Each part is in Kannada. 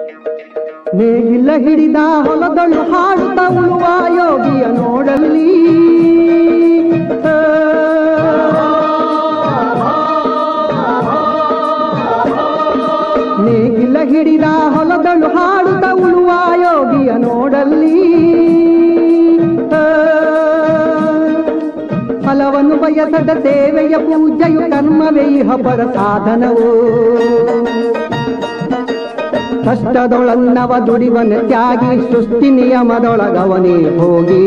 ನೇಗಿಲ ಹಿಡಿದ ಹೊಲದಳು ಹಾಡುತ್ತ ಉಳುವ ಯೋಗಿಯ ನೋಡಲ್ಲಿ ನೇಗಿಲ ಹಿಡಿದ ಹೊಲದಳು ಹಾಡುತ್ತ ಉಳುವ ಯೋಗಿಯ ನೋಡಲ್ಲಿ ಫಲವನ್ನು ಬಯಸದ ಸೇವೆಯ ಪೂಜೆಯು ಕರ್ಮವೇ ಇಹ ಪರ ಸಾಧನವು ಕಷ್ಟದೊಳನ್ನವ ದುಡಿವನ ತ್ಯಾಗಿ ಸೃಷ್ಟಿ ನಿಯಮದೊಳಗವನೇ ಹೋಗಿ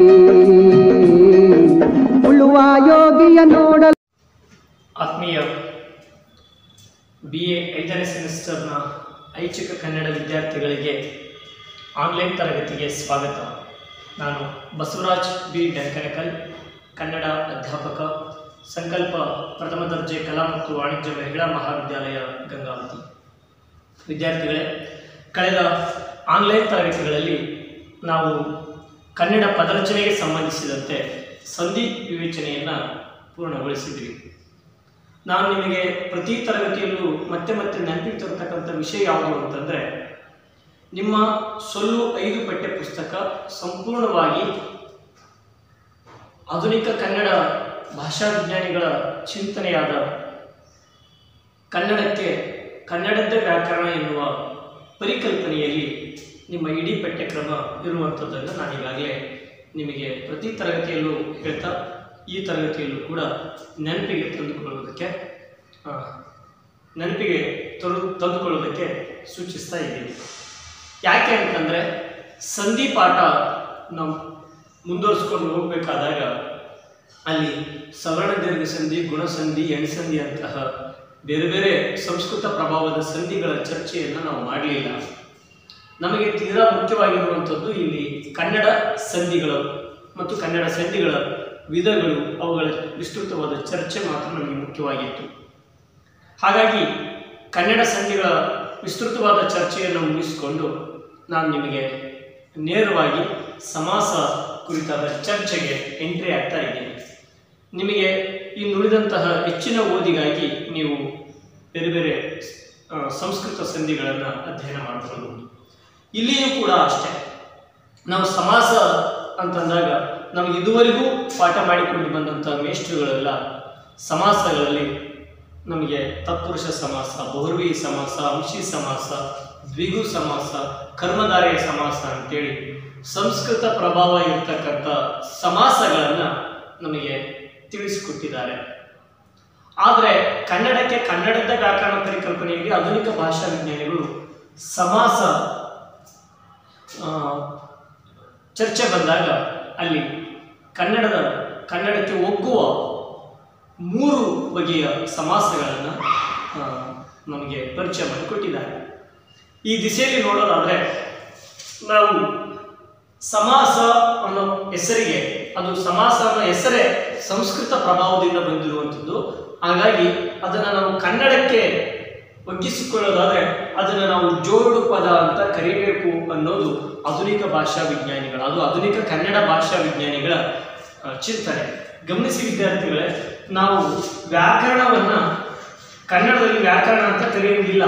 ಉಳುವ ಯೋಗಿಯ ನೋಡಲು ಆತ್ಮೀಯ ಬಿ ಎ ಐದನೇ ಸೆಮಿಸ್ಟರ್ನ ಐಚ್ಛಿಕ ಕನ್ನಡ ವಿದ್ಯಾರ್ಥಿಗಳಿಗೆ ಆನ್ಲೈನ್ ತರಗತಿಗೆ ಸ್ವಾಗತ ನಾನು ಬಸವರಾಜ್ ಬಿ ಡಂಕನಕಲ್ ಕನ್ನಡ ಅಧ್ಯಾಪಕ ಸಂಕಲ್ಪ ಪ್ರಥಮ ದರ್ಜೆ ಕಲಾ ಮತ್ತು ವಾಣಿಜ್ಯ ಮಹಿಳಾ ಮಹಾವಿದ್ಯಾಲಯ ಗಂಗಾವತಿ ವಿದ್ಯಾರ್ಥಿಗಳೇ ಕಳೆದ ಆನ್ಲೈನ್ ತರಗತಿಗಳಲ್ಲಿ ನಾವು ಕನ್ನಡ ಪದರಚನೆಗೆ ಸಂಬಂಧಿಸಿದಂತೆ ಸಂಧಿ ವಿವೇಚನೆಯನ್ನು ಪೂರ್ಣಗೊಳಿಸಿದ್ವಿ ನಾನು ನಿಮಗೆ ಪ್ರತಿ ತರಗತಿಯಲ್ಲೂ ಮತ್ತೆ ಮತ್ತೆ ನೆನಪಿಗೆ ತರತಕ್ಕಂಥ ವಿಷಯ ಯಾವುದು ಅಂತಂದರೆ ನಿಮ್ಮ ಸೊಲ್ಲು ಐದು ಪಠ್ಯ ಪುಸ್ತಕ ಸಂಪೂರ್ಣವಾಗಿ ಆಧುನಿಕ ಕನ್ನಡ ಭಾಷಾ ವಿಜ್ಞಾನಿಗಳ ಚಿಂತನೆಯಾದ ಕನ್ನಡಕ್ಕೆ ಕನ್ನಡದ್ದೇ ವ್ಯಾಕರಣ ಎನ್ನುವ ಪರಿಕಲ್ಪನೆಯಲ್ಲಿ ನಿಮ್ಮ ಇಡೀ ಪಠ್ಯಕ್ರಮ ಇರುವಂಥದ್ದನ್ನು ನಾನು ಈಗಾಗಲೇ ನಿಮಗೆ ಪ್ರತಿ ತರಗತಿಯಲ್ಲೂ ಹೇಳ್ತಾ ಈ ತರಗತಿಯಲ್ಲೂ ಕೂಡ ನೆನಪಿಗೆ ತಂದುಕೊಳ್ಳೋದಕ್ಕೆ ಆ, ನೆನಪಿಗೆ ತರು ತಂದುಕೊಳ್ಳೋದಕ್ಕೆ ಸೂಚಿಸ್ತಾ ಇದ್ದೀನಿ ಯಾಕೆ ಅಂತಂದರೆ ಸಂಧಿ ಪಾಠ ನಾವು ಮುಂದುವರಿಸ್ಕೊಂಡು ಹೋಗಬೇಕಾದಾಗ ಅಲ್ಲಿ ಸವರ್ಣ ದೀರ್ಘ ಸಂಧಿ ಗುಣಸಂಧಿ ಎಣ್ಸಂಧಿ ಅಂತಹ ಬೇರೆ ಬೇರೆ ಸಂಸ್ಕೃತ ಪ್ರಭಾವದ ಸಂಧಿಗಳ ಚರ್ಚೆಯನ್ನು ನಾವು ಮಾಡಲಿಲ್ಲ ನಮಗೆ ತೀರಾ ಮುಖ್ಯವಾಗಿರುವಂಥದ್ದು ಇಲ್ಲಿ ಕನ್ನಡ ಸಂಧಿಗಳು ಮತ್ತು ಕನ್ನಡ ಸಂಧಿಗಳ ವಿಧಗಳು ಅವುಗಳ ವಿಸ್ತೃತವಾದ ಚರ್ಚೆ ಮಾತ್ರ ನಮಗೆ ಮುಖ್ಯವಾಗಿತ್ತು ಹಾಗಾಗಿ ಕನ್ನಡ ಸಂಧಿಗಳ ವಿಸ್ತೃತವಾದ ಚರ್ಚೆಯನ್ನು ಮುಗಿಸಿಕೊಂಡು ನಾನು ನಿಮಗೆ ನೇರವಾಗಿ ಸಮಾಸ ಕುರಿತಾದ ಚರ್ಚೆಗೆ ಎಂಟ್ರಿ ಆಗ್ತಾ ಇದ್ದೀನಿ ನಿಮಗೆ ಈ ನುಡಿದಂತಹ ಹೆಚ್ಚಿನ ಓದಿಗಾಗಿ ನೀವು ಬೇರೆ ಬೇರೆ ಆ, ಸಂಸ್ಕೃತ ಸಂಧಿಗಳನ್ನು ಅಧ್ಯಯನ ಮಾಡಬಹುದು ಇಲ್ಲಿಯೂ ಕೂಡ ಅಷ್ಟೇ ನಾವು ಸಮಾಸ ಅಂತಂದಾಗ ನಾವು ಇದುವರೆಗೂ ಪಾಠ ಮಾಡಿಕೊಂಡು ಬಂದಂಥ ಮೇಷ್ಟ್ರುಗಳೆಲ್ಲ ಸಮಾಸಗಳಲ್ಲಿ ನಮಗೆ ತತ್ಪುರುಷ ಸಮಾಸ ಬಹುರ್ವಿ ಸಮಾಸ ಅಂಶಿ ಸಮಾಸ ದ್ವಿಗು ಸಮಾಸ ಕರ್ಮಧಾರೆಯ ಸಮಾಸ ಅಂತೇಳಿ ಸಂಸ್ಕೃತ ಪ್ರಭಾವ ಇರ್ತಕ್ಕಂಥ ಸಮಾಸಗಳನ್ನು ನಮಗೆ ತಿಳಿಸಿಕೊಟ್ಟಿದ್ದಾರೆ ಆದರೆ ಕನ್ನಡಕ್ಕೆ ಕನ್ನಡದ ವ್ಯಾಕರಣ ಪರಿಕಲ್ಪನೆಯಲ್ಲಿ ಆಧುನಿಕ ಭಾಷಾ ವಿಜ್ಞಾನಿಗಳು ಸಮಾಸ ಆ, ಚರ್ಚೆ ಬಂದಾಗ ಅಲ್ಲಿ ಕನ್ನಡದ ಕನ್ನಡಕ್ಕೆ ಒಗ್ಗುವ ಮೂರು ಬಗೆಯ ಸಮಾಸಗಳನ್ನು ನಮಗೆ ಪರಿಚಯ ಮಾಡಿಕೊಟ್ಟಿದ್ದಾರೆ ಈ ದಿಸೆಯಲ್ಲಿ ನೋಡೋದಾದರೆ ನಾವು ಸಮಾಸ ಅನ್ನೋ ಹೆಸರಿಗೆ ಅದು ಸಮಾಸ ಅನ್ನೋ ಹೆಸರೇ ಸಂಸ್ಕೃತ ಪ್ರಭಾವದಿಂದ ಬಂದಿರುವಂಥದ್ದು ಹಾಗಾಗಿ ಅದನ್ನು ನಾವು ಕನ್ನಡಕ್ಕೆ ಒಗ್ಗಿಸಿಕೊಳ್ಳೋದಾದರೆ ಅದನ್ನು ನಾವು ಜೋಡು ಪದ ಅಂತ ಕರಿಬೇಕು ಅನ್ನೋದು ಆಧುನಿಕ ಭಾಷಾ ವಿಜ್ಞಾನಿಗಳ ಅದು ಆಧುನಿಕ ಕನ್ನಡ ಭಾಷಾ ವಿಜ್ಞಾನಿಗಳ ಆ, ಚಿಂತನೆ ಗಮನಿಸಿ ವಿದ್ಯಾರ್ಥಿಗಳೇ ನಾವು ವ್ಯಾಕರಣವನ್ನು ಕನ್ನಡದಲ್ಲಿ ವ್ಯಾಕರಣ ಅಂತ ಕರೆಯುವುದಿಲ್ಲ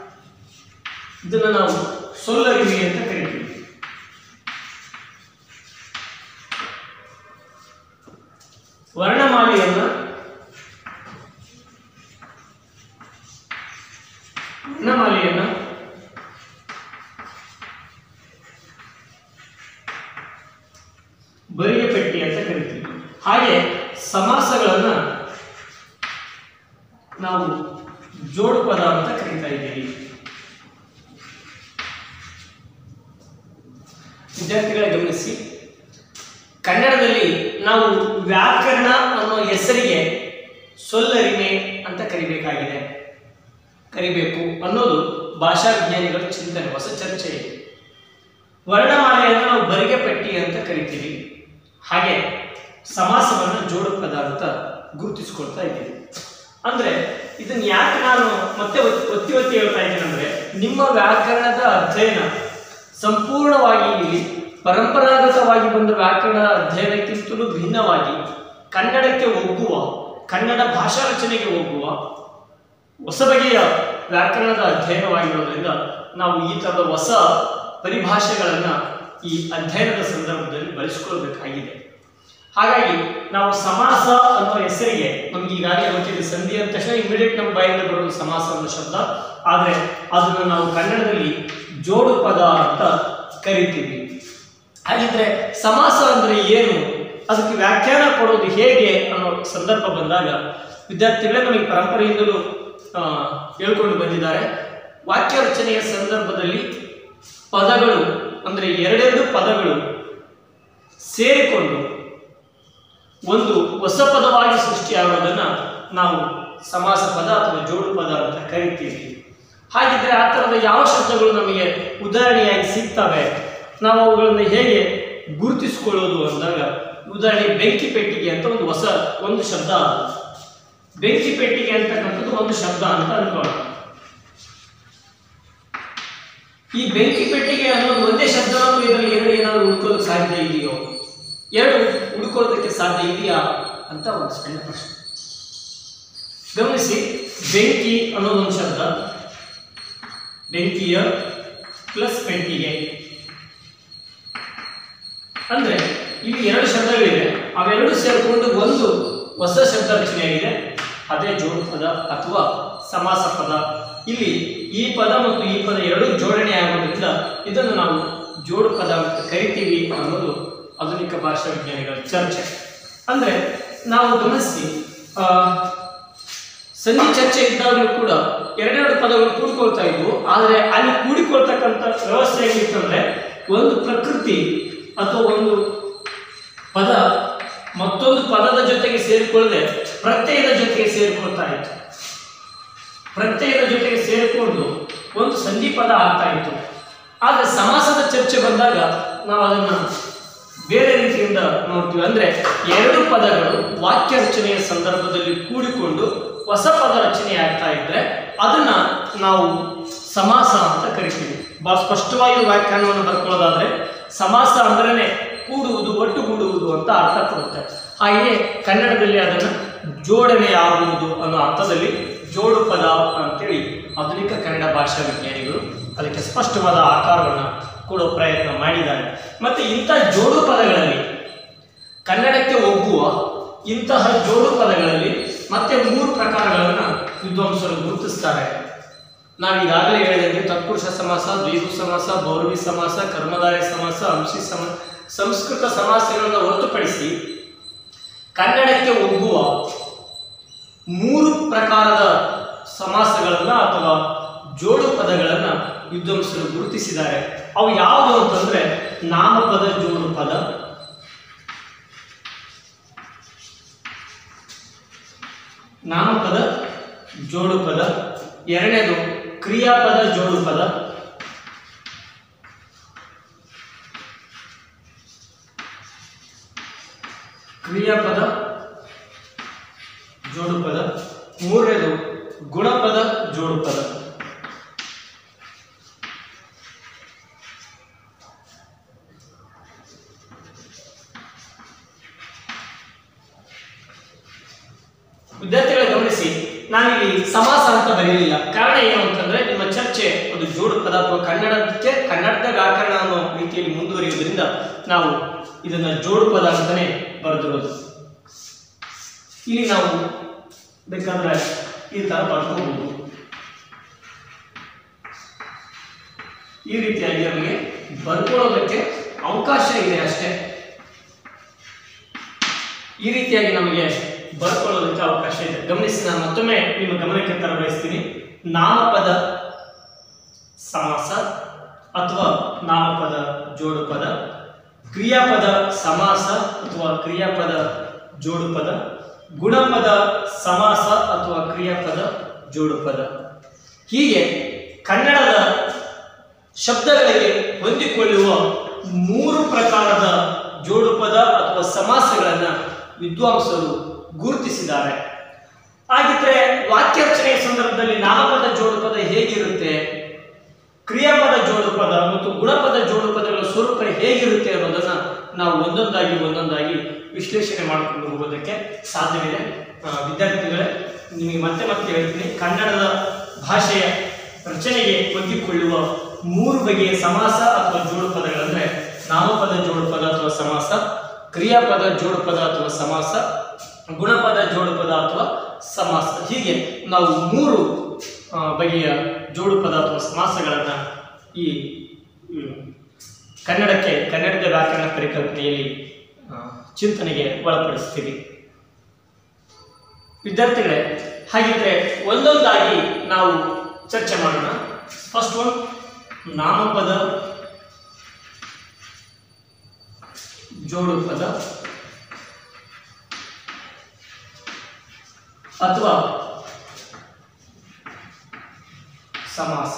ಇದನ್ನು ನಾವು ಸೊಲ್ಲರಿವಿ ಅಂತ ಕರಿತೀವಿ ವರ್ಣಮಾಲೆಯನ್ನ ವರ್ಣಮಾಲೆಯನ್ನ ಬರಿಯ ಪಟ್ಟಿ ಅಂತ ಕರಿತೀವಿ ಹಾಗೆ ಸಮಾಸಗಳನ್ನ ನಾವು ಜೋಡು ಪದ ಅಂತ ಕರೀತಾ ಇದ್ದೀವಿ ವಿದ್ಯಾರ್ಥಿಗಳೇ ಗಮನಿಸಿ ಕನ್ನಡದಲ್ಲಿ ನಾವು ವ್ಯಾಕರಣ ಅನ್ನೋ ಹೆಸರಿಗೆ ಸೊಲ್ಲರಿಮೆ ಅಂತ ಕರಿಬೇಕಾಗಿದೆ ಕರಿಬೇಕು ಅನ್ನೋದು ಭಾಷಾ ವಿಜ್ಞಾನಿಗಳ ಚಿಂತನೆ ಹೊಸ ಚರ್ಚೆ ಇದೆ ವರ್ಣಮಾಲೆಯನ್ನು ನಾವು ಬರಿಗೆ ಪಟ್ಟಿ ಅಂತ ಕರಿತೀವಿ ಹಾಗೆ ಸಮಾಸವನ್ನು ಜೋಡು ಪದ ಅಂತ ಗುರುತಿಸ್ಕೊಳ್ತಾ ಇದ್ದೀವಿ ಅಂದ್ರೆ ಇದನ್ನ ಯಾಕೆ ನಾನು ಮತ್ತೆ ಒತ್ತಿ ಒತ್ತಿ ಒತ್ತಿ ಹೇಳ್ತಾ ಇದ್ದೀನಿ ಅಂದ್ರೆ ನಿಮ್ಮ ವ್ಯಾಕರಣದ ಅಧ್ಯಯನ ಸಂಪೂರ್ಣವಾಗಿ ಇಲ್ಲಿ ಪರಂಪರಾಗತವಾಗಿ ಬಂದ ವ್ಯಾಕರಣ ಅಧ್ಯಯನಕ್ಕಿಂತಲೂ ಭಿನ್ನವಾಗಿ ಕನ್ನಡಕ್ಕೆ ಒಗ್ಗುವ ಕನ್ನಡ ಭಾಷಾ ರಚನೆಗೆ ಒಗ್ಗುವ ಹೊಸ ಬಗೆಯ ವ್ಯಾಕರಣದ ಅಧ್ಯಯನವಾಗಿರೋದ್ರಿಂದ ನಾವು ಈ ಥರದ ಹೊಸ ಪರಿಭಾಷೆಗಳನ್ನು ಈ ಅಧ್ಯಯನದ ಸಂದರ್ಭದಲ್ಲಿ ಬಳಸಿಕೊಳ್ಬೇಕಾಗಿದೆ ಹಾಗಾಗಿ ನಾವು ಸಮಾಸ ಅನ್ನೋ ಹೆಸರಿಗೆ ನಮ್ಗೆ ಈಗಾಗಲೇ ಗೊತ್ತಿದೆ ಸಂಧಿ ಅಂದ ತಕ್ಷಣ ಇಮಿಡಿಯೇಟ್ ನಮ್ಮ ಬಾಯಿಂದ ಬರೋದು ಸಮಾಸ ಅನ್ನೋ ಶಬ್ದ ಆದರೆ ಅದನ್ನು ನಾವು ಕನ್ನಡದಲ್ಲಿ ಜೋಡು ಪದ ಅಂತ ಕರಿತೀವಿ ಹಾಗಿದ್ರೆ ಸಮಾಸ ಅಂದ್ರೆ ಏನು ಅದಕ್ಕೆ ವ್ಯಾಖ್ಯಾನ ಕೊಡೋದು ಹೇಗೆ ಅನ್ನೋ ಸಂದರ್ಭ ಬಂದಾಗ ವಿದ್ಯಾರ್ಥಿಗಳೇ ನಮಗೆ ಪರಂಪರೆಯಿಂದಲೂ ಆ, ಹೇಳ್ಕೊಂಡು ಬಂದಿದ್ದಾರೆ ವಾಕ್ಯ ರಚನೆಯ ಸಂದರ್ಭದಲ್ಲಿ ಪದಗಳು ಅಂದರೆ ಎರಡೆರಡು ಪದಗಳು ಸೇರಿಕೊಂಡು ಒಂದು ಹೊಸ ಪದವಾಗಿ ಸೃಷ್ಟಿಯಾಗೋದನ್ನ ನಾವು ಸಮಾಸ ಪದ ಅಥವಾ ಜೋಡು ಪದ ಅಂತ ಕರಿತೀವಿ ಹಾಗಿದ್ರೆ ಆ ಥರದ ಯಾವ ಶಬ್ದಗಳು ನಮಗೆ ಉದಾಹರಣೆಯಾಗಿ ಸಿಗ್ತವೆ ನಾವು ಅವುಗಳನ್ನು ಹೇಗೆ ಗುರುತಿಸ್ಕೊಳ್ಳೋದು ಅಂದಾಗ ಉದಾಹರಣೆ ಬೆಂಕಿ ಪೆಟ್ಟಿಗೆ ಅಂತ ಒಂದು ಹೊಸ ಒಂದು ಶಬ್ದ ಅದು. ಬೆಂಕಿ ಪೆಟ್ಟಿಗೆ ಅಂತಕ್ಕಂಥದ್ದು ಒಂದು ಶಬ್ದ ಅಂತ ಅನ್ಕೊಳ್ಳೋಣ ಈ ಬೆಂಕಿ ಪೆಟ್ಟಿಗೆ ಅನ್ನೋದು ಒಂದೇ ಶಬ್ದವನ್ನು ಇದರಲ್ಲಿ ಎರಡು ಏನಾದರೂ ಹುಡ್ಕೋದಕ್ಕೆ ಸಾಧ್ಯ ಇದೆಯೋ ಎರಡು ಹುಡ್ಕೋದಕ್ಕೆ ಸಾಧ್ಯ ಇದೆಯಾ ಅಂತ ಒಂದು ಸಣ್ಣ ಪ್ರಶ್ನೆ ಗಮನಿಸಿ ಬೆಂಕಿ ಅನ್ನೋದೊಂದು ಶಬ್ದ ಬೆಂಕಿಯ ಪ್ಲಸ್ ಪೆಟ್ಟಿಗೆ ಅಂದ್ರೆ ಇಲ್ಲಿ ಎರಡು ಶಬ್ದಗಳಿವೆ ಅವೆರಡು ಸೇರಿಕೊಂಡು ಒಂದು ಹೊಸ ಶಬ್ದ ರಚನೆಯಾಗಿದೆ ಅದೇ ಜೋಡು ಪದ ಅಥವಾ ಸಮಾಸ ಪದ ಇಲ್ಲಿ ಈ ಪದ ಮತ್ತು ಈ ಪದ ಎರಡೂ ಜೋಡಣೆ ಆಗೋದ್ರಿಂದ ಇದನ್ನು ನಾವು ಜೋಡು ಪದ ಅಂತ ಕರಿತೀವಿ ಅನ್ನೋದು ಆಧುನಿಕ ಭಾಷಾ ವಿಜ್ಞಾನಿಗಳ ಚರ್ಚೆ ಅಂದ್ರೆ ನಾವು ಗಮನಿಸಿ ಆ, ಸಂಧಿ ಚರ್ಚೆ ಇದ್ದಾಗಲೂ ಕೂಡ ಎರಡೆರಡು ಪದಗಳು ಕೂಡಿಕೊಳ್ತಾ ಇದ್ವು ಆದರೆ ಅಲ್ಲಿ ಕೂಡಿಕೊಳ್ತಕ್ಕಂಥ ವ್ಯವಸ್ಥೆ ಹೇಗಿತ್ತಂದ್ರೆ ಒಂದು ಪ್ರಕೃತಿ ಅಥವಾ ಒಂದು ಪದ ಮತ್ತೊಂದು ಪದದ ಜೊತೆಗೆ ಸೇರಿಕೊಳ್ಳದೆ ಪ್ರತ್ಯಯದ ಜೊತೆಗೆ ಸೇರಿಕೊಳ್ತಾ ಇತ್ತು ಪ್ರತ್ಯಯದ ಜೊತೆಗೆ ಸೇರಿಕೊಂಡು ಒಂದು ಸಂಧಿ ಪದ ಆಗ್ತಾ ಇತ್ತು ಆದರೆ ಸಮಾಸದ ಚರ್ಚೆ ಬಂದಾಗ ನಾವು ಅದನ್ನು ಬೇರೆ ರೀತಿಯಿಂದ ನೋಡ್ತೀವಿ ಅಂದ್ರೆ ಎರಡು ಪದಗಳು ವಾಕ್ಯ ರಚನೆಯ ಸಂದರ್ಭದಲ್ಲಿ ಕೂಡಿಕೊಂಡು ಹೊಸ ಪದ ರಚನೆ ಆಗ್ತಾ ಇದ್ರೆ ಅದನ್ನ ನಾವು ಸಮಾಸ ಅಂತ ಕರಿತೀವಿ ಬಹಳ ಸ್ಪಷ್ಟವಾಗಿ ವ್ಯಾಖ್ಯಾನವನ್ನು ಬರ್ಕೊಳ್ಳೋದಾದ್ರೆ ಸಮಾಸ ಅಂದ್ರೇನೆ ಕೂಡುವುದು ಒಟ್ಟುಗೂಡುವುದು ಅಂತ ಅರ್ಥ ಕೊಡುತ್ತೆ ಹಾಗೆಯೇ ಕನ್ನಡದಲ್ಲಿ ಅದನ್ನು ಜೋಡಣೆ ಆಗುವುದು ಅನ್ನೋ ಅರ್ಥದಲ್ಲಿ ಜೋಡು ಪದ ಅಂತೇಳಿ ಆಧುನಿಕ ಕನ್ನಡ ಭಾಷಾ ವಿಜ್ಞಾನಿಗಳು ಅದಕ್ಕೆ ಸ್ಪಷ್ಟವಾದ ಆಕಾರವನ್ನು ಕೊಡೋ ಪ್ರಯತ್ನ ಮಾಡಿದ್ದಾರೆ ಮತ್ತೆ ಇಂಥ ಜೋಡು ಪದಗಳಲ್ಲಿ ಕನ್ನಡಕ್ಕೆ ಒಗ್ಗುವ ಇಂತಹ ಜೋಡು ಪದಗಳಲ್ಲಿ ಮತ್ತೆ ಮೂರು ಪ್ರಕಾರಗಳನ್ನು ವಿದ್ವಾಂಸರು ಗುರುತಿಸ್ತಾರೆ ನಾವು ಈಗಾಗಲೇ ಹೇಳಿದಂತೆ ತತ್ಪುರುಷ ಸಮಾಸ ದ್ವಿಗು ಸಮಾಸ ಬೌರವಿ ಸಮಾಸ ಕರ್ಮಧಾರಯ ಸಮಾಸ ಅಂಶಿ ಸಮ ಸಂಸ್ಕೃತ ಸಮಾಸಗಳನ್ನು ಹೊರತುಪಡಿಸಿ ಕನ್ನಡಕ್ಕೆ ಒಗ್ಗುವ ಮೂರು ಪ್ರಕಾರದ ಸಮಾಸಗಳನ್ನ ಅಥವಾ ಜೋಡು ಪದಗಳನ್ನ ವಿದ್ವಾಂಸರು ಗುರುತಿಸಿದ್ದಾರೆ ಅವು ಯಾವುದು ಅಂತಂದ್ರೆ ನಾಮಪದ ಜೋಡು ಪದ ನಾಮಪದ ಜೋಡು ಪದ ಎರಡನೇದು ಕ್ರಿಯಾಪದ ಜೋಡು ಪದ ಕ್ರಿಯಾಪದ ಜೋಡು ಪದ ಮೂರನೇದು ಗುಣಪದ ಜೋಡು ಪದ ವಿದ್ಯಾರ್ಥಿಗಳ ಗಮನಿಸಿ ನಾನಿಲ್ಲಿ ಸಮಾಸ ಅಂತ ಬರೀಲಿಲ್ಲ ಕಾರಣ ಏನು ಅಂತಂದ್ರೆ ನಿಮ್ಮ ಚರ್ಚೆ ಒಂದು ಜೋಡು ಪದ ಅಥವಾ ಕನ್ನಡಕ್ಕೆ ಕನ್ನಡದ ವ್ಯಾಕರಣ ಅನ್ನೋ ರೀತಿಯಲ್ಲಿ ಮುಂದುವರಿಯುವುದರಿಂದ ನಾವು ಇದನ್ನ ಜೋಡು ಪದ ಅಂತಾನೆ ಬರೆದಿರೋದು ಇಲ್ಲಿ ನಾವು ಬೇಕಾದ್ರೆ ಈ ತರ ಬರ್ಕೋಬಹುದು ಈ ರೀತಿಯಾಗಿ ನಮಗೆ ಬರ್ಕೊಳ್ಳೋದಕ್ಕೆ ಅವಕಾಶ ಇದೆ ಅಷ್ಟೇ ಈ ರೀತಿಯಾಗಿ ನಮಗೆ ಬರ್ಕೊಳ್ಳೋದಕ್ಕೆ ಅವಕಾಶ ಇದೆ ಗಮನಿಸಿ ನಾನು ಮತ್ತೊಮ್ಮೆ ನಿಮ್ಮ ಗಮನಕ್ಕೆ ತರ ಬಯಸ್ತೀನಿ ನಾಮಪದ ಸಮಾಸ ಅಥವಾ ನಾಮಪದ ಜೋಡು ಪದ ಕ್ರಿಯಾಪದ ಸಮಾಸ ಅಥವಾ ಕ್ರಿಯಾಪದ ಜೋಡು ಪದ ಗುಣಪದ ಸಮಾಸ ಅಥವಾ ಕ್ರಿಯಾಪದ ಜೋಡು ಪದ ಹೀಗೆ ಕನ್ನಡದ ಶಬ್ದಗಳಿಗೆ ಹೊಂದಿಕೊಳ್ಳುವ ಮೂರು ಪ್ರಕಾರದ ಜೋಡು ಪದ ಅಥವಾ ಸಮಾಸಗಳನ್ನ ವಿದ್ವಾಂಸರು ಗುರುತಿಸಿದ್ದಾರೆ ಹಾಗಿದ್ರೆ ವಾಕ್ಯ ರಚನೆಯ ಸಂದರ್ಭದಲ್ಲಿ ನಾಮಪದ ಜೋಡು ಪದ ಹೇಗಿರುತ್ತೆ ಕ್ರಿಯಾಪದ ಜೋಡು ಪದ ಮತ್ತು ಗುಣಪದ ಜೋಡು ಪದಗಳ ಸ್ವರೂಪ ಹೇಗಿರುತ್ತೆ ಅನ್ನೋದನ್ನ ನಾವು ಒಂದೊಂದಾಗಿ ಒಂದೊಂದಾಗಿ ವಿಶ್ಲೇಷಣೆ ಮಾಡಿಕೊಂಡು ಹೋಗೋದಕ್ಕೆ ಸಾಧ್ಯವಿದೆ ಆ, ವಿದ್ಯಾರ್ಥಿಗಳೇ ನಿಮಗೆ ಮತ್ತೆ ಮತ್ತೆ ಹೇಳ್ತೀನಿ ಕನ್ನಡದ ಭಾಷೆಯ ರಚನೆಗೆ ಹೊಂದಿಕೊಳ್ಳುವ ಮೂರು ಬಗೆಯ ಸಮಾಸ ಅಥವಾ ಜೋಡು ಪದಗಳಂದ್ರೆ ನಾಮಪದ ಜೋಡು ಪದ ಅಥವಾ ಸಮಾಸ ಕ್ರಿಯಾಪದ ಜೋಡು ಪದ ಅಥವಾ ಸಮಾಸ ಗುಣಪದ ಜೋಡು ಪದ ಅಥವಾ ಸಮಾಸ ಹೀಗೆ ನಾವು ಮೂರು ಆ, ಬಗೆಯ ಜೋಡು ಪದ ಅಥವಾ ಸಮಾಸಗಳನ್ನು ಈ ಹ್ಮ್, ಕನ್ನಡಕ್ಕೆ ಕನ್ನಡದ ವ್ಯಾಕರಣ ಪರಿಕಲ್ಪನೆಯಲ್ಲಿ ಆ, ಚಿಂತನೆಗೆ ಒಳಪಡಿಸ್ತೀವಿ ವಿದ್ಯಾರ್ಥಿಗಳೇ ಹಾಗಿದ್ರೆ ಒಂದೊಂದಾಗಿ ನಾವು ಚರ್ಚೆ ಮಾಡೋಣ ಫಸ್ಟ್ ಒನ್ ನಾಮಪದ ಜೋಡು ಪದ ಅಥವಾ ಸಮಾಸ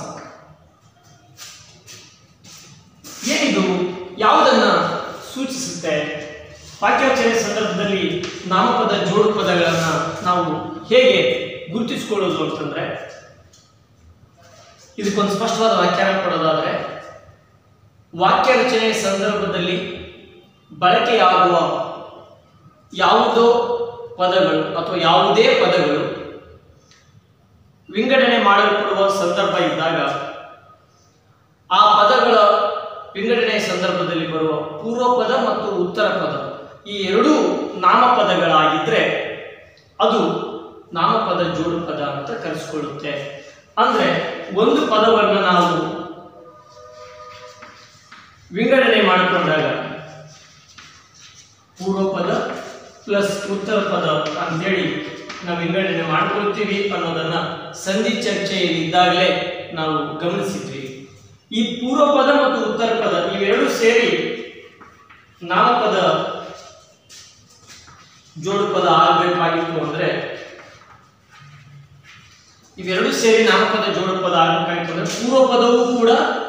ಏನಿದು ಯಾವುದನ್ನ ಸೂಚಿಸುತ್ತೆ ವಾಕ್ಯಾಚರಣೆ ಸಂದರ್ಭದಲ್ಲಿ ನಾಮಪದ ಜೋಡು ಪದಗಳನ್ನ ನಾವು ಹೇಗೆ ಗುರುತಿಸಿಕೊಳ್ಳೋದು ಅಂತಂದ್ರೆ ಇದಕ್ಕೊಂದು ಸ್ಪಷ್ಟವಾದ ವ್ಯಾಖ್ಯಾನ ಕೊಡೋದಾದ್ರೆ ವಾಕ್ಯ ರಚನೆಯ ಸಂದರ್ಭದಲ್ಲಿ ಬಳಕೆಯಾಗುವ ಯಾವುದೋ ಪದಗಳು ಅಥವಾ ಯಾವುದೇ ಪದಗಳು ವಿಂಗಡಣೆ ಮಾಡಲ್ಪಡುವ ಸಂದರ್ಭ ಇದ್ದಾಗ ಆ ಪದಗಳ ವಿಂಗಡಣೆಯ ಸಂದರ್ಭದಲ್ಲಿ ಬರುವ ಪೂರ್ವ ಪದ ಮತ್ತು ಉತ್ತರ ಪದ ಈ ಎರಡೂ ನಾಮಪದಗಳಾಗಿದ್ರೆ ಅದು ನಾಮಪದ ಜೋಡು ಪದ ಅಂತ ಕರೆಸಿಕೊಳ್ಳುತ್ತೆ ಅಂದ್ರೆ ಒಂದು ಪದವನ್ನು ನಾವು ವಿಂಗಡಣೆ ಮಾಡಿಕೊಂಡಾಗ ಪೂರ್ವ ಪದ ಪ್ಲಸ್ ಉತ್ತರ ಪದ ಅಂತೇಳಿ ನಾವು ವಿಂಗಡಣೆ ಮಾಡ್ಕೊಳ್ತೀವಿ ಅನ್ನೋದನ್ನ ಸಂಧಿ ಚರ್ಚೆಯಲ್ಲಿ ಇದ್ದಾಗಲೇ ನಾವು ಗಮನಿಸಿದ್ವಿ ಈ ಪೂರ್ವ ಪದ ಮತ್ತು ಉತ್ತರ ಪದ ಇವೆರಡು ಸೇರಿ ನಾಮಪದ ಜೋಡು ಪದ ಆಗಬೇಕಾಗಿತ್ತು ಅಂದ್ರೆ ಇವೆರಡು ಸೇರಿ ನಾಮಪದ ಜೋಡು ಪದ ಆಗಬೇಕಾಗಿತ್ತು ಅಂದ್ರೆ ಪೂರ್ವ ಪದವೂ ಕೂಡ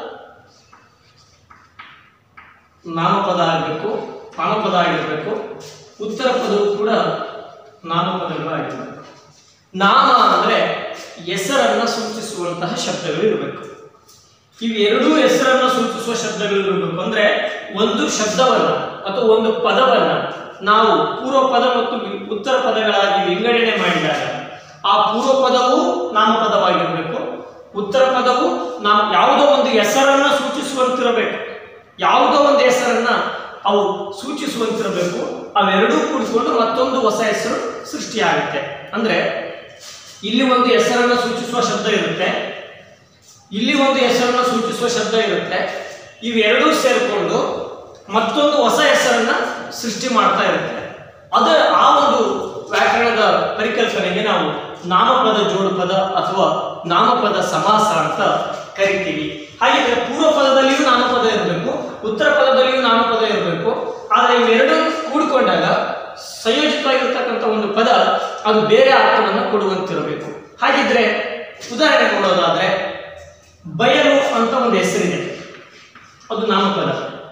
ನಾಮಪದ ಆಗಬೇಕು ನಾಮಪದ ಆಗಿರಬೇಕು ಉತ್ತರ ಪದವು ಕೂಡ ನಾಮಪದಗಳು ಆಗಿರಬೇಕು ನಾಮ ಅಂದ್ರೆ ಹೆಸರನ್ನ ಸೂಚಿಸುವಂತಹ ಶಬ್ದಗಳು ಇರಬೇಕು ಇವೆರಡೂ ಹೆಸರನ್ನ ಸೂಚಿಸುವ ಶಬ್ದಗಳು ಇರಬೇಕು ಅಂದ್ರೆ ಒಂದು ಶಬ್ದವನ್ನ ಅಥವಾ ಒಂದು ಪದವನ್ನ ನಾವು ಪೂರ್ವ ಪದ ಮತ್ತು ವಿ- ಉತ್ತರ ಪದಗಳಾಗಿ ವಿಂಗಡಣೆ ಮಾಡಿದಾಗ ಆ ಪೂರ್ವ ಪದವು ನಾಮಪದವಾಗಿರಬೇಕು ಉತ್ತರ ಪದವು ನಾವು ಯಾವುದೋ ಒಂದು ಹೆಸರನ್ನ ಸೂಚಿಸುವಂತಿರಬೇಕು ಯಾವುದೋ ಒಂದು ಹೆಸರನ್ನ ಅವು ಸೂಚಿಸುವಂತಿರಬೇಕು ಅವೆರಡೂ ಕೂಡಿಕೊಂಡು ಮತ್ತೊಂದು ಹೊಸ ಹೆಸರು ಸೃಷ್ಟಿಯಾಗುತ್ತೆ ಅಂದ್ರೆ ಇಲ್ಲಿ ಒಂದು ಹೆಸರನ್ನ ಸೂಚಿಸುವ ಶಬ್ದ ಇರುತ್ತೆ ಇಲ್ಲಿ ಒಂದು ಹೆಸರನ್ನ ಸೂಚಿಸುವ ಶಬ್ದ ಇರುತ್ತೆ ಇವೆರಡೂ ಸೇರಿಕೊಂಡು ಮತ್ತೊಂದು ಹೊಸ ಹೆಸರನ್ನ ಸೃಷ್ಟಿ ಮಾಡ್ತಾ ಇರುತ್ತೆ ಅದ ಆ ಒಂದು ವ್ಯಾಕರಣದ ಪರಿಕಲ್ಪನೆಗೆ ನಾವು ನಾಮಪದ ಜೋಡು ಪದ ಅಥವಾ ನಾಮಪದ ಸಮಾಸ ಅಂತ ಕರಿತೀವಿ ಹಾಗಿದ್ರೆ ಪೂರ್ವ ಪದದಲ್ಲಿಯೂ ನಾಮಪದ ಇರಬೇಕು ಉತ್ತರ ಪದದಲ್ಲಿಯೂ ನಾಮಪದ ಇರಬೇಕು ಆದರೆ ಇವೆರಡೂ ಕೂಡಿಕೊಂಡಾಗ ಸಂಯೋಜಿತವಾಗಿರ್ತಕ್ಕಂಥ ಒಂದು ಪದ ಅದು ಬೇರೆ ಅರ್ಥವನ್ನು ಕೊಡುವಂತಿರಬೇಕು ಹಾಗಿದ್ರೆ ಉದಾಹರಣೆ ಕೊಡೋದಾದ್ರೆ ಬಯಲು ಅಂತ ಒಂದು ಹೆಸರಿದೆ ಅದು ನಾಮಪದ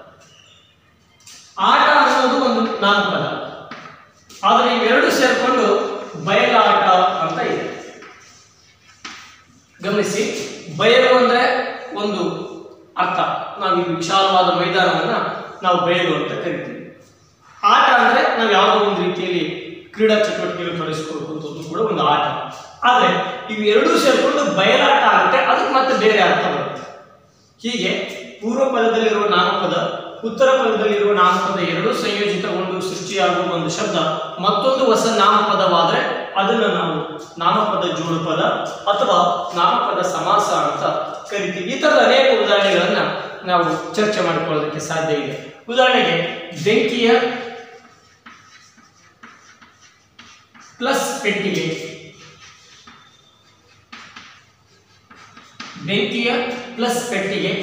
ಆಟ ಅನ್ನೋದು ಒಂದು ನಾಮಪದ ಆದರೆ ಇವೆರಡು ಸೇರಿಕೊಂಡು ಬಯಲಾಟ ಅಂತ ಇದೆ ಗಮನಿಸಿ ಬಯಲು ಅಂದ್ರೆ ಒಂದು ಅರ್ಥ ನಾವು ಈ ವಿಶಾಲವಾದ ಮೈದಾನವನ್ನ ನಾವು ಬಯಲು ಅಂತ ಕರಿತೀವಿ ಆಟ ಅಂದ್ರೆ ನಾವು ಯಾವುದೋ ಒಂದು ರೀತಿಯಲ್ಲಿ ಕ್ರೀಡಾ ಚಟುವಟಿಕೆಗಳು ತೊಡಗಿಸ್ಕೊಳ್ಳುವಂಥದ್ದು ಕೂಡ ಒಂದು ಆಟ ಆದರೆ ಇವು ಎರಡೂ ಸೇರಿಕೊಂಡು ಬಯಲಾಟ ಆಗುತ್ತೆ ಅದಕ್ಕೆ ಮತ್ತೆ ಬೇರೆ ಅರ್ಥ ಬರುತ್ತೆ ಹೀಗೆ ಪೂರ್ವ ಪದದಲ್ಲಿರುವ ನಾಮಪದ ಉತ್ತರ ಪದದಲ್ಲಿರುವ ನಾಮಪದ ಎರಡೂ ಸಂಯೋಜಿತಗೊಂಡು ಸೃಷ್ಟಿಯಾಗುವ ಒಂದು ಶಬ್ದ ಮತ್ತೊಂದು ಹೊಸ ನಾಮಪದವಾದರೆ ಅದನ್ನು ನಾವು ನಾಮಪದ ಜೋಡು ಪದ ಅಥವಾ ನಾಮಪದ ಸಮಾಸ ಅಂತ ಕರಿತೀವಿ ಈ ಥರದ ಅನೇಕ ಉದಾಹರಣೆಗಳನ್ನ ನಾವು ಚರ್ಚೆ ಮಾಡಿಕೊಳ್ಳೋದಕ್ಕೆ ಸಾಧ್ಯ ಇದೆ ಉದಾಹರಣೆಗೆ ಬೆಂಕಿಯ ಪ್ಲಸ್ ಪೆಟ್ಟಿಗೆ ಬೆಂಕಿಯ ಪ್ಲಸ್ ಪೆಟ್ಟಿಗೆ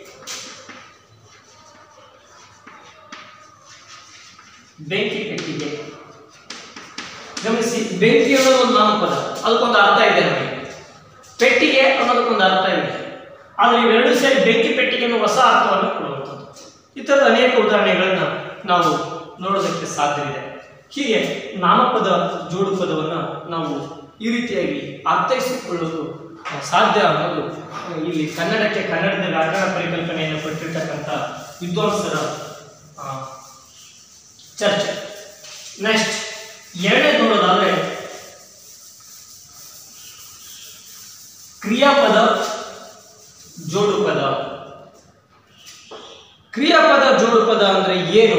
ಬೆಂಕಿ ಪೆಟ್ಟಿಗೆ ಗಮನಿಸಿ ಬೆಂಕಿ ಅನ್ನೋದು ಒಂದು ನಾಮಪದ ಅದಕ್ಕೊಂದು ಅರ್ಥ ಇದೆ ನಮಗೆ ಪೆಟ್ಟಿಗೆ ಅನ್ನೋದಕ್ಕೊಂದು ಅರ್ಥ ಇದೆ ಆದರೆ ಇವೆರಡೂ ಸೇರಿ ಬೆಂಕಿ ಪೆಟ್ಟಿಗೆ ಅನ್ನೋ ಹೊಸ ಅರ್ಥವನ್ನು ಕೊಡುವಂಥದ್ದು ಈ ಥರದ ಅನೇಕ ಉದಾಹರಣೆಗಳನ್ನ ನಾವು ನೋಡೋದಕ್ಕೆ ಸಾಧ್ಯವಿದೆ ಹೀಗೆ ನಾಮಪದ ಜೋಡು ಪದವನ್ನು ನಾವು ಈ ರೀತಿಯಾಗಿ ಅರ್ಥೈಸಿಕೊಳ್ಳೋದು ಆ, ಸಾಧ್ಯ ಅನ್ನೋದು ಆ, ಇಲ್ಲಿ ಕನ್ನಡಕ್ಕೆ ಕನ್ನಡದ ವ್ಯಾಕರಣ ಪರಿಕಲ್ಪನೆಯನ್ನು ಕೊಟ್ಟಿರ್ತಕ್ಕಂಥ ವಿದ್ವಾಂಸರ ಆ, ಚರ್ಚೆ ನೆಕ್ಸ್ಟ್ ಎರಡನೇ ನೋಡೋದಾದ್ರೆ ಕ್ರಿಯಾಪದ ಕ್ರಿಯಾಪದ ಜೋಡುಪದ ಅಂದ್ರೆ ಏನು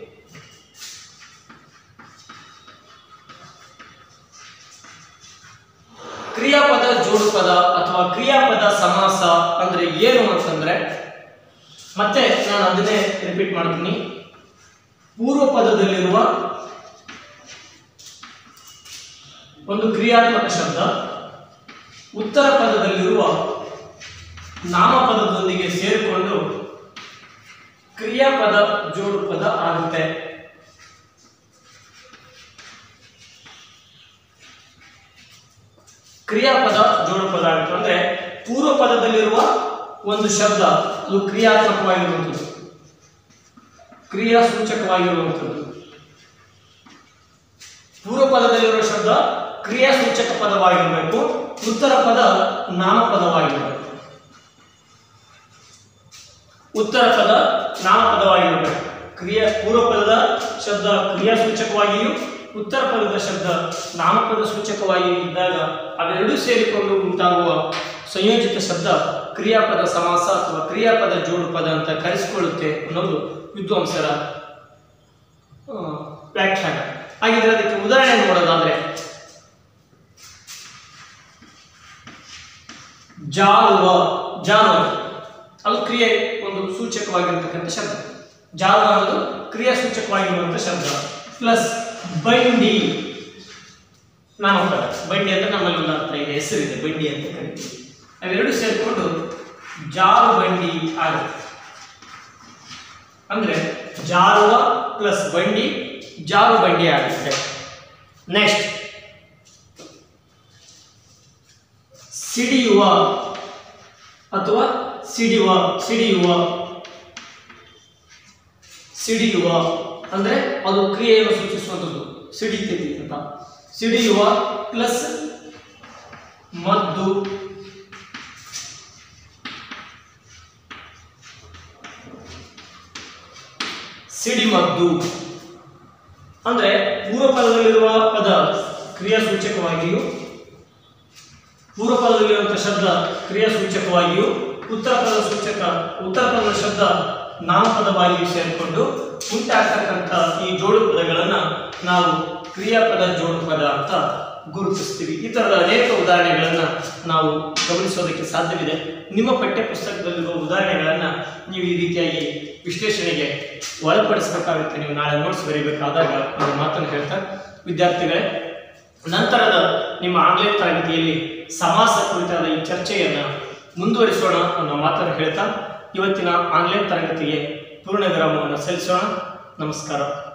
ಕ್ರಿಯಾಪದ ಜೋಡುಪದ ಅಥವಾ ಕ್ರಿಯಾಪದ ಸಮಾಸ ಅಂದ್ರೆ ಏನು ಅಂತಂದ್ರೆ ಮತ್ತೆ ನಾನು ಅದನ್ನೇ ರಿಪೀಟ್ ಮಾಡ್ತೀನಿ ಪೂರ್ವ ಪದದಲ್ಲಿರುವ ಒಂದು ಕ್ರಿಯಾತ್ಮಕ ಶಬ್ದ ಉತ್ತರ ಪದದಲ್ಲಿರುವ ನಾಮಪದದೊಂದಿಗೆ ಸೇರಿಕೊಂಡು ಕ್ರಿಯಾಪದ ಜೋಡು ಪದ ಆಗುತ್ತೆ ಕ್ರಿಯಾಪದ ಜೋಡು ಪದ ಆಗುತ್ತೆ ಅಂದ್ರೆ ಪೂರ್ವ ಪದದಲ್ಲಿರುವ ಒಂದು ಶಬ್ದ ಅದು ಕ್ರಿಯಾತ್ಮಕವಾಗಿರುವಂಥದ್ದು ಕ್ರಿಯಾ ಸೂಚಕವಾಗಿರುವಂಥದ್ದು ಪೂರ್ವ ಪದದಲ್ಲಿರುವ ಶಬ್ದ ಕ್ರಿಯಾ ಸೂಚಕ ಪದವಾಗಿರಬೇಕು ಉತ್ತರ ಪದ ನಾಮಪದವಾಗಿರಬೇಕು ಉತ್ತರ ಪದ ನಾಮಪದವಾಗಿರಬೇಕು ಕ್ರಿಯಾ ಪೂರ್ವ ಪದದ ಶಬ್ದ ಕ್ರಿಯಾ ಸೂಚಕವಾಗಿಯೂ ಉತ್ತರ ಪದದ ಶಬ್ದ ನಾಮಪದ ಸೂಚಕವಾಗಿಯೂ ಇದ್ದಾಗ ಅವೆರಡೂ ಸೇರಿಕೊಂಡು ಉಂಟಾಗುವ ಸಂಯೋಜಿತ ಶಬ್ದ ಕ್ರಿಯಾಪದ ಸಮಾಸ ಅಥವಾ ಕ್ರಿಯಾಪದ ಜೋಡು ಪದ ಅಂತ ಕರೆಸಿಕೊಳ್ಳುತ್ತೆ ಅನ್ನೋದು ವಿದ್ವಾಂಸರ ಆ, ವ್ಯಾಖ್ಯಾನ ಹಾಗಿದ್ರೆ ಅದಕ್ಕೆ ಉದಾಹರಣೆ ನೋಡೋದಾದ್ರೆ ಜಾರುವ ಜಾರುವ ಅದು ಕ್ರಿಯೆ ಒಂದು ಸೂಚಕವಾಗಿರ್ತಕ್ಕಂಥ ಶಬ್ದ ಜಾರುವ ಅನ್ನೋದು ಕ್ರಿಯಾ ಸೂಚಕವಾಗಿರುವಂಥ ಶಬ್ದ ಪ್ಲಸ್ ಬಂಡಿ ನಾಮಪದ ಬಂಡಿ ಅಂದ್ರೆ ನಮ್ಮಲ್ಲಿ ಒಂದು ಅರ್ಥ ಇದೆ ಹೆಸರಿದೆ ಬಂಡಿ ಅಂತ ಕರಿತೀವಿ ಅವೆರಡು ಸೇರಿಕೊಂಡು ಜಾರು ಬಂಡಿ ಆಗುತ್ತೆ ಅಂದ್ರೆ ಜಾರುವ ಪ್ಲಸ್ ಬಂಡಿ ಜಾರು ಬಂಡಿ ಆಗುತ್ತೆ ನೆಕ್ಸ್ಟ್ ಸಿಡಿಯುವ ಅಥವಾ ಸಿಡಿಯುವ ಸಿಡಿಯುವ ಸಿಡಿಯುವ ಅಂದ್ರೆ ಅದು ಕ್ರಿಯೆಯನ್ನು ಸೂಚಿಸುವಂಥದ್ದು ಸಿಡಿತೈತಿ ಅಂತ ಸಿಡಿಯುವ ಪ್ಲಸ್ ಮದ್ದು ಸಿಡಿಮದ್ದು ಅಂದ್ರೆ ಪೂರ್ವ ಪದದಲ್ಲಿರುವ ಪದ ಕ್ರಿಯಾ ಸೂಚಕವಾಗಿಯೂ ಪೂರ್ವ ಪದದಲ್ಲಿರುವಂತಹ ಶಬ್ದ ಕ್ರಿಯಾ ಸೂಚಕವಾಗಿಯೂ ಉತ್ತರ ಪದ ಸೂಚಕ ಉತ್ತರ ಪದದ ಶಬ್ದ ನಾಮಪದವಾಗಿಯೂ ಸೇರಿಕೊಂಡು ಉಂಟಾಗ್ತಕ್ಕಂಥ ಈ ಜೋಡು ಪದಗಳನ್ನ ನಾವು ಕ್ರಿಯಾಪದ ಜೋಡು ಪದ ಅಂತ ಗುರುತಿಸ್ತೀವಿ ಈ ಥರದ ಅನೇಕ ಉದಾಹರಣೆಗಳನ್ನು ನಾವು ಗಮನಿಸೋದಕ್ಕೆ ಸಾಧ್ಯವಿದೆ ನಿಮ್ಮ ಪಠ್ಯ ಪುಸ್ತಕದಲ್ಲಿರುವ ಉದಾಹರಣೆಗಳನ್ನು ನೀವು ಈ ರೀತಿಯಾಗಿ ವಿಶ್ಲೇಷಣೆಗೆ ಒಳಪಡಿಸಬೇಕಾಗುತ್ತೆ ನೀವು ನಾಳೆ ನೋಟ್ಸ್ ಬರೀಬೇಕಾದಾಗ ಒಂದು ಮಾತನ್ನು ಹೇಳ್ತಾ ವಿದ್ಯಾರ್ಥಿಗಳೇ ನಂತರದ ನಿಮ್ಮ ಆನ್ಲೈನ್ ತರಗತಿಯಲ್ಲಿ ಸಮಾಸ ಕುರಿತಾದ ಈ ಚರ್ಚೆಯನ್ನು ಮುಂದುವರಿಸೋಣ ಅನ್ನೋ ಮಾತನ್ನು ಹೇಳ್ತಾ ಇವತ್ತಿನ ಆನ್ಲೈನ್ ತರಗತಿಗೆ ಪೂರ್ಣ ವಿರಾಮವನ್ನು ಸಲ್ಲಿಸೋಣ ನಮಸ್ಕಾರ